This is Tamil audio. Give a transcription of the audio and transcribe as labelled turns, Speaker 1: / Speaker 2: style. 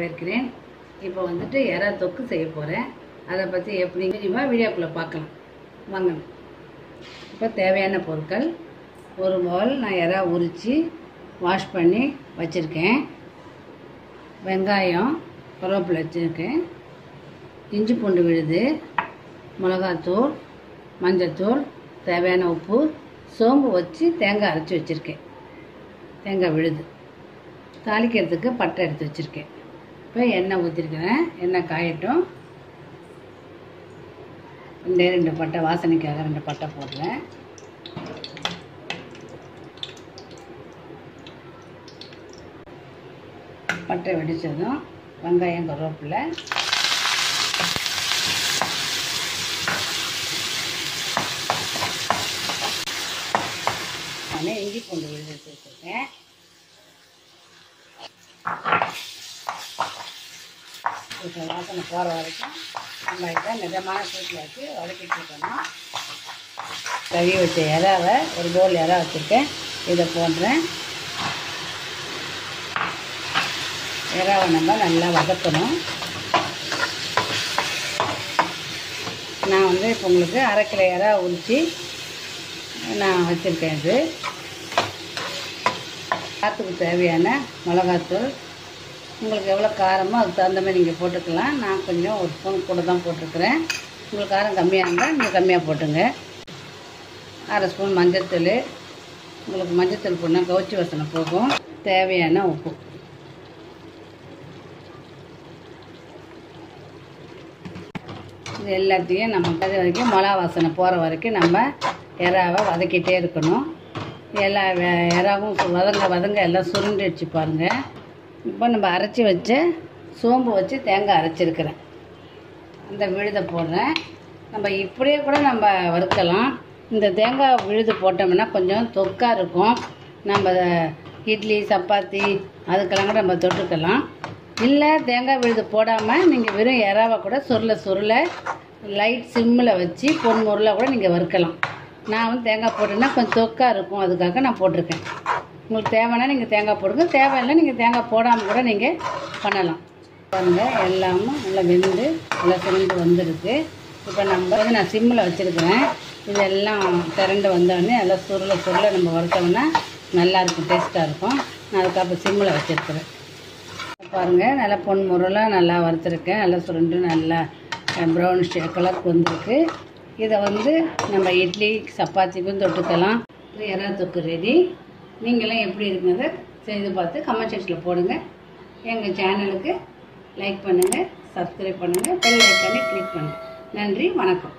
Speaker 1: வரவேற்கிறேன் இப்போ வந்துட்டு எறா தொக்கு செய்ய போகிறேன் அதை பற்றி எப்படி விரிவாக வீடியோக்குள்ளே பார்க்கலாம் வாங்க இப்போ தேவையான பொருட்கள் ஒரு பவுல் நான் எறா உரித்து வாஷ் பண்ணி வச்சுருக்கேன் வெங்காயம் கருவேப்பிலை வச்சுருக்கேன் இஞ்சி பூண்டு விழுது மிளகாத்தூள் மஞ்சத்தூள் தேவையான உப்பு சோம்பு வச்சு தேங்காய் அரைச்சி வச்சுருக்கேன் தேங்காய் விழுது தாளிக்கிறதுக்கு பட்டை எடுத்து வச்சுருக்கேன் இப்போ எண்ணெய் ஊற்றிருக்கிறேன் எண்ணெய் காயட்டும் ரெண்டே ரெண்டு பட்டை வாசனைக்காக ரெண்டு பட்டை போடுறேன் பட்டை வெடித்ததும் வெங்காயம் கருவேப்பிலை நான் இஞ்சி பூண்டு விழுது எடுத்து வச்சுருக்கேன் இப்போ வாசனை போகிற வரைக்கும் நம்ம இதை மிதமான சூட்டில் வச்சு வதக்கிட்டு இருக்கணும் கழுவி வச்ச இறாவை ஒரு பவுல் இறா வச்சுருக்கேன் இதை போடுறேன் இறாவை நம்ம நல்லா வதக்கணும் நான் வந்து இப்போ உங்களுக்கு அரை கிலோ இறா உரித்து நான் வச்சுருக்கேன் இது காற்றுக்கு தேவையான மிளகாத்தூள் உங்களுக்கு எவ்வளோ காரமோ அதுக்கு தகுந்த மாதிரி நீங்கள் போட்டுக்கலாம் நான் கொஞ்சம் ஒரு ஸ்பூன் கூட தான் போட்டிருக்கிறேன் உங்களுக்கு காரம் கம்மியாக இருந்தால் நீங்கள் கம்மியாக போட்டுங்க அரை ஸ்பூன் மஞ்சத்தூள் உங்களுக்கு மஞ்சத்தூள் போடணும் கவுச்சி வாசனை போகும் தேவையான உப்பு இது எல்லாத்தையும் நம்ம அது வரைக்கும் மிளகா வாசனை போகிற வரைக்கும் நம்ம எறாவை வதக்கிட்டே இருக்கணும் எல்லா வே- எறாவும் சு- வதங்க வதங்க எல்லாம் சுருண்டிடுச்சு பாருங்கள் இப்போ நம்ம அரைச்சி வச்ச சோம்பு வச்சு தேங்காய் அரைச்சிருக்கிறேன் அந்த விழுதை போடுறேன் நம்ம இப்படியே கூட நம்ம வறுக்கலாம் இந்த தேங்காய் விழுது போட்டோம்னா கொஞ்சம் தொக்கா இருக்கும் நம்ம இட்லி சப்பாத்தி அதுக்கெல்லாம் கூட நம்ம தொட்டுக்கலாம் இல்லை தேங்காய் விழுது போடாமல் நீங்கள் வெறும் எறாவை கூட சுருள சுருள லைட் சிம்மில் வச்சு பொன் முருளை கூட நீங்கள் வறுக்கலாம் நான் வந்து தேங்காய் போட்டேன்னா கொஞ்சம் தொக்கா இருக்கும் அதுக்காக நான் போட்டிருக்கேன் உங்களுக்கு தேவைன்னா நீங்கள் தேங்காய் போடுங்க தேவையில்லை நீங்கள் தேங்காய் போடாமல் கூட நீங்கள் பண்ணலாம் பாருங்கள் எல்லாமும் நல்லா வெந்து நல்லா சுருண்டு வந்திருக்கு இப்போ நம்ம வந்து நான் சிம்மில் வச்சுருக்கிறேன் இதெல்லாம் திரண்டு வந்தோடனே நல்லா சுருள சுருள நம்ம வறுத்தோம்னா நல்லாயிருக்கும் டேஸ்ட்டாக இருக்கும் நான் அதுக்கப்புறம் சிம்மில் வச்சுருக்கிறேன் பாருங்கள் நல்லா பொன் முருளாக நல்லா வறுத்துருக்கேன் நல்லா சுருண்டு நல்லா ப்ரௌன் கலருக்கு வந்திருக்கு இதை வந்து நம்ம இட்லி சப்பாத்திக்கும் தொட்டுக்கலாம் எறா தொக்கு ரெடி நீங்களும் எப்படி இருக்குங்கிறத செய்து பார்த்து கமெண்ட் செக்ஷனில் போடுங்க எங்கள் சேனலுக்கு லைக் பண்ணுங்கள் சப்ஸ்கிரைப் பண்ணுங்கள் பெல் ஐக்கானே கிளிக் பண்ணுங்கள் நன்றி வணக்கம்